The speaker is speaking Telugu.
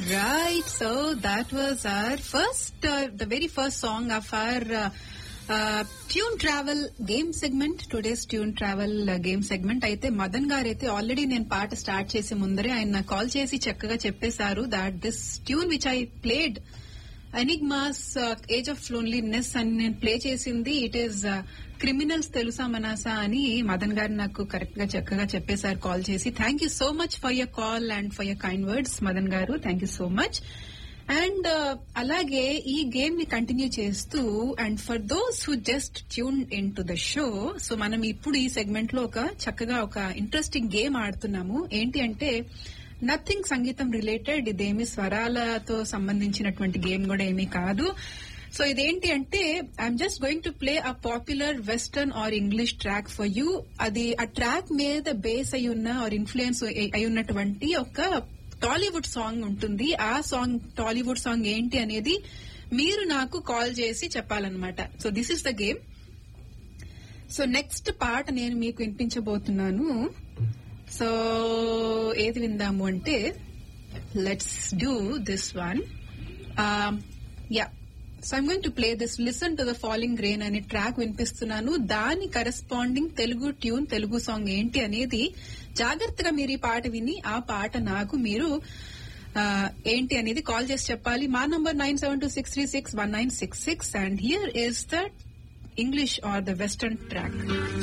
Right, so that was our first, uh, the very first song of our uh, uh, tune travel game segment today's tune travel game segment అయితే మదన్ గారు అయితే ఆల్రెడీ నేను పాట స్టార్ట్ చేసే ముందరే ఆయన కాల్ చేసి చక్కగా చెప్పేశారు that this tune which I played Enigma's age of loneliness అని నేను ప్లే చేసింది ఇట్ ఈస్ క్రిమినల్స్ తెలుసా మనాసా అని మదన్ గారు నాకు కరెక్ట్ గా చక్కగా చెప్పేశారు కాల్ చేసి thank you so much for your call and for your kind words Madan garu thank you so much and అలాగే ఈ గేమ్ ని కంటిన్యూ చేస్తూ and for those who just tune in to the show so మనం ఇప్పుడు ఈ సెగ్మెంట్ లో ఒక చక్కగా ఒక ఇంట్రెస్టింగ్ గేమ్ ఆడుతున్నాము ఏంటి అంటే నథింగ్ సంగీతం రిలేటెడ్ ఇదేమి స్వరాలతో సంబంధించినటువంటి గేమ్ కూడా ఏమీ కాదు సో ఇదేంటి అంటే I'm just going to play a popular western or English track for you అది ఆ ట్రాక్ మీద బేస్ అయి ఉన్న ఆర్ ఇన్ఫ్లుయెన్స్ అయి ఉన్నటువంటి ఒక టాలీవుడ్ సాంగ్ ఉంటుంది ఆ సాంగ్ టాలీవుడ్ సాంగ్ ఏంటి అనేది మీరు నాకు కాల్ చేసి చెప్పాలన్నమాట so this is the game so next పాట నేను మీకు వినిపించబోతున్నాను సో ఏది విందాము అంటే let's do this one ya so I'm going to play this listen to the falling rain అనే ట్రాక్ వినిపిస్తున్నాను దాని corresponding Telugu tune Telugu song ఏంటి అనేది జాగ్రత్తగా మీరు ఈ పాట విని ఆ పాట నాకు మీరు ఆ, ఏంటి అనేది కాల్ చేసి చెప్పాలి మా number nine seven two six three six one nine six six and here is the English or the western track